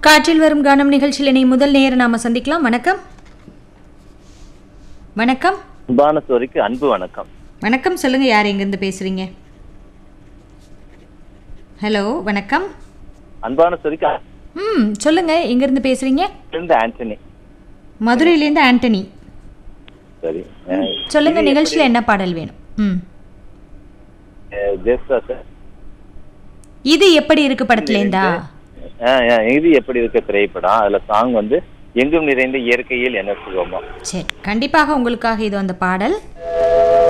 காற்றில் வரும் கானம் நிகழ்ச்சியில் இனி முதல் நேரம் நாம சந்திக்கலாம் வணக்கம் வணக்கம் அன்பான சோரிக்கு அன்பு வணக்கம் வணக்கம் சொல்லுங்க யார் எங்கிருந்து பேசுறீங்க ஹலோ வணக்கம் அன்பான சோரிக்கு ம் சொல்லுங்க எங்கிருந்து பேசுறீங்க இருந்து ஆண்டனி மதுரையிலேருந்து ஆண்டனி சரி அஹ், சொல்லுங்க இது நிகழ்ச்சியில் என்ன பாடல் வேணும் ம் அஹ், ஜெயசுதா சார் இது எப்படி இருக்கு படத்துலேருந்தா அஹ், அஹ், இது எப்படி இருக்க திரைப்படம் அதுல சாங் வந்து எங்கும் நிறைந்த இயற்கையில் என்ன சுகமா சரி கண்டிப்பாக உங்களுக்காக இது அந்த பாடல்